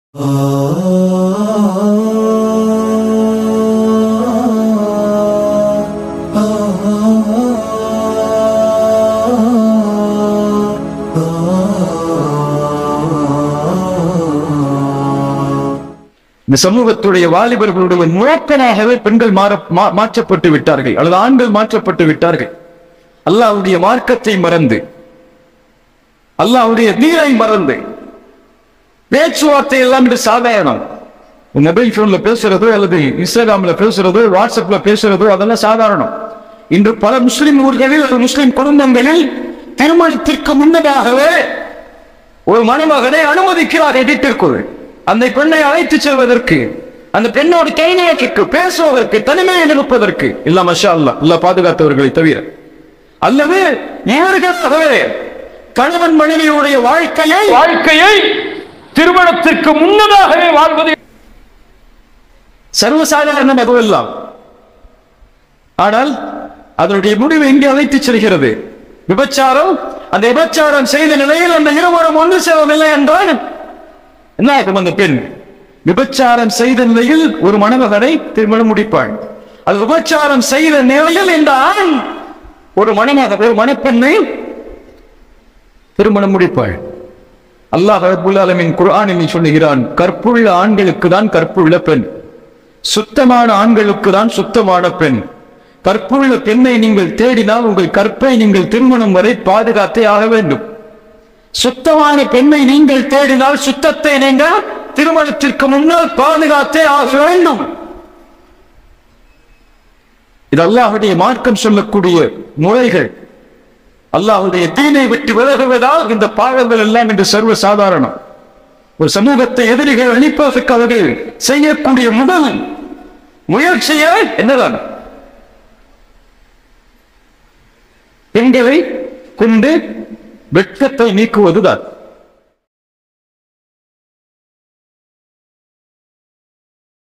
இந்த சமூகத்துடைய வாலிபர்களுடைய முழக்கனாகவே பெண்கள் மாற மா- மாற்றப்பட்டு விட்டார்கள் அல்லது ஆண்கள் மாற்றப்பட்டு விட்டார்கள் அல்லாஹ்வுடைய மார்க்கத்தை மறந்து அல்லாஹ்வுடைய நீரை மறந்து பேச்சுவார்த்தை எல்லாம் இது சாதாரணம் மொபைல் போன்ல பேசுறது அல்லது இன்ஸ்டாகிராம்ல பேசுறது வாட்ஸ்அப்ல பேசுறது அதெல்லாம் சாதாரணம் இன்று பல முஸ்லிம் ஊர்களில் ஒரு முஸ்லிம் குடும்பங்களில் திருமணத்திற்கு முன்னதாகவே ஒரு மணமகனை அனுமதிக்கிறார் எதிர்த்திருக்குள் அந்த பெண்ணை அழைத்து செல்வதற்கு அந்த பெண்ணோடு கைநேற்றுக்கு பேசுவதற்கு தனிமையில் இருப்பதற்கு இல்ல மஷா அல்லா இல்ல பாதுகாத்தவர்களை தவிர அல்லது நேரடியாகவே கணவன் மனைவியுடைய வாழ்க்கையை வாழ்க்கையை திருமணத்திற்கு முன்னதாகவே வாழ்வது சர்வசாதாரண எதுவெல்லாம் ஆனால் அதனுடைய முடிவு எங்கே அழைத்துச் செல்கிறது விபச்சாரம் அந்த விபச்சாரம் செய்த நிலையில் அந்த இருவரும் ஒன்று செல்லவில்லை என்றால் என்ன ஆகும் அந்த பெண் விபச்சாரம் செய்த நிலையில் ஒரு மணமகனை திருமணம் முடிப்பாள் அது விபச்சாரம் செய்த நிலையில் இந்த ஆண் ஒரு மணமக ஒரு மணப்பெண்ணை திருமணம் முடிப்பாள் அல்லாஹ் ரப்புல் ஆலமீன் குர்ஆனில் சொல்லுகிறான் கற்புள்ள ஆண்களுக்கு தான் கற்புள்ள பெண் சுத்தமான ஆண்களுக்கு தான் சுத்தமான பெண் கற்புள்ள பெண்ணை நீங்கள் தேடினால் உங்கள் கற்பை நீங்கள் திருமணம் வரை பாதுகாத்தே ஆக வேண்டும் சுத்தமான பெண்ணை நீங்கள் தேடினால் சுத்தத்தை நீங்கள் திருமணத்திற்கு முன்னால் பாதுகாத்தே ஆக வேண்டும் இது அல்லாஹுடைய மார்க்கம் சொல்லக்கூடிய முறைகள் அல்லாஹுடைய தீனை விட்டு விலகுவதால் இந்த பாவங்கள் எல்லாம் இன்று சர்வ சாதாரணம் ஒரு சமூகத்தை எதிரிகள் அழிப்பதற்கு அவர்கள் செய்யக்கூடிய முதல் முயற்சியை என்னதான் பெண்களை கொண்டு வெட்கத்தை நீக்குவதுதான்